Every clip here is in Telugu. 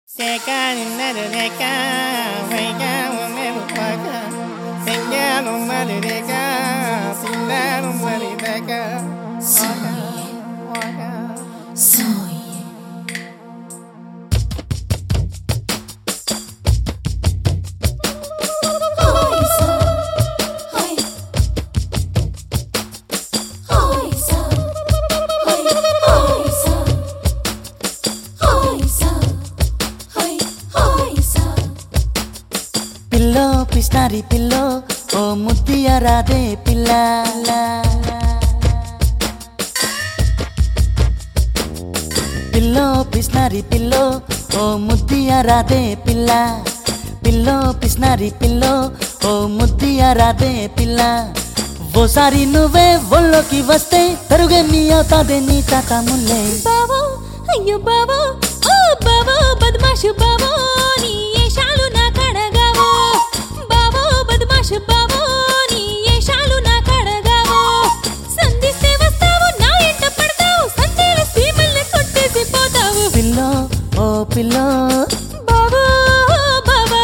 Seca dinero de acá, venga, un paga. Venga, no vale de acá, sin dar un vale de acá. Soy. Hoy soy. Hoy. Hoy soy. Hoy. Hoy soy. Hoy soy. Hoy. Hoy soy. పిల్లో పిస్నారి పిల్లో ఓ ముద్దియ రాదే పిల్ల పిల్లో పిస్నారి పిల్లో ఓ ముద్దియ రాదే పిల్ల పిల్లో పిస్నారి పిల్లో ఓ ముద్దియ రాదే పిల్ల ఓసారి నువ్వే ఒళ్ళోకి వస్తే తరుగే మీ అవుతాదే నీ తాత ముల్లే బావో అయ్యో బావో ఓ బావో బద్మాషు బావో నీ ఏషాలు నా కడగావో బావో బద్మాషు బావో నీ ఏషాలు నా కడగావో సంధిస్తే వస్తావు నా ఎంట పడతావు సందేల సీమల్ని కొట్టేసి పోతావు పిల్లో ఓ పిల్లో బావో బావా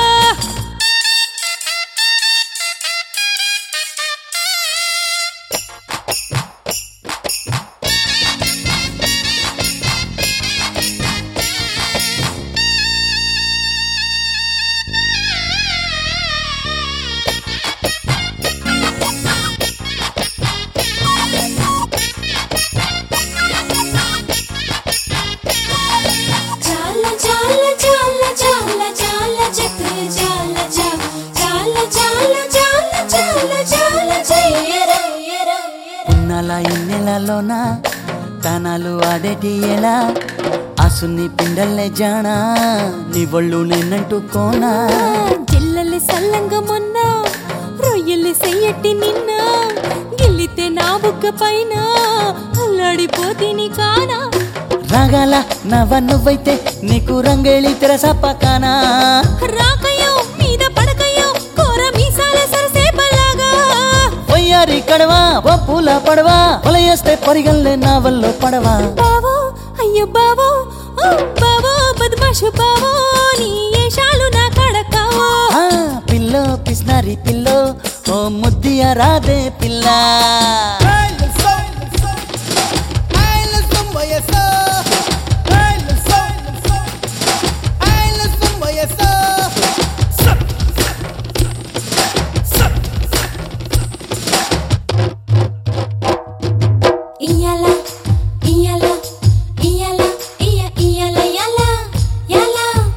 చాలా చాలా చాలా చాలా చాలా చక్ర చాలా చాలా చాలా చాలా చాలా చాలా చెయ్యరయ్యరా ఉన్నల ఇన్నెలలోన తనాలు ఆడేటి ఎలా అసుని పిండల్లే జానా నీ ఒళ్ళు నిన్నంటుకోనా జిల్లలి సల్లంగ మొన్న రొయ్యలి సెయ్యట్టి నిన్న గిల్లితే నా బుగ్గ పైన అల్లాడిపోతిని కానా రాగాల నవ్వ నువ్వైతే నీకు రంగేళి తెరసపకానా రాకయో మీద పడకయో కోర మీసాల సరసేపలాగా పొయ్యారి కడవా ఓ పూల పడవా పొలయేస్తే పరిగల్లే నా వల్ల పడవా బావో అయ్యో బావో ఓ బావో బద్మాషు బావో నీ ఏషాలు నా కడకావో ఆ, పిల్లో పిస్నారి పిల్లో ఓ ముద్దియ రాదే పిల్ల ఇయ్యాల ఇయ్యాల ఇయ్యాల ఇయ్య ఇయ్యాల యాల యాల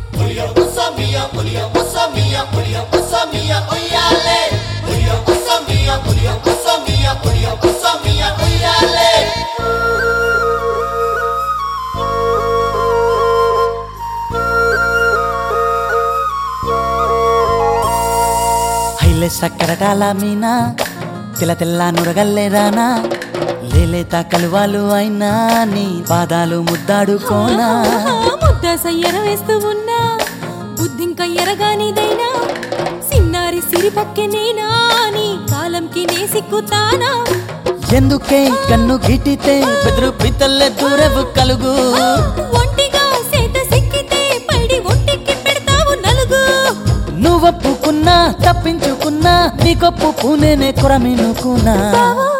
హైలే సక్కరటాల మీనా తెల్ల తెల్ల నురగల్లే రానా లేలేత కలువాలు అయినా నీ పాదాలు ముద్దాడుకోనా ముద్ద సయ్యర వేస్తూ ఉన్నా బుద్ధింక ఎరగానిదైనా సిన్నారి సిరిపక్కె నేనా నీ కాలంకి నే సిక్కుతానా ఎందుకే కన్ను గిటితే బెదురు పితల్లే దూరవు కలుగు ఒంటిగా సేత సిక్కితే పైడి ఒంటికి పెడతావు నలుగు నువ్వొప్పుకున్నా తప్పించుకున్నా నీకొప్పు పూనేనే కొరమినుకున్నా బావో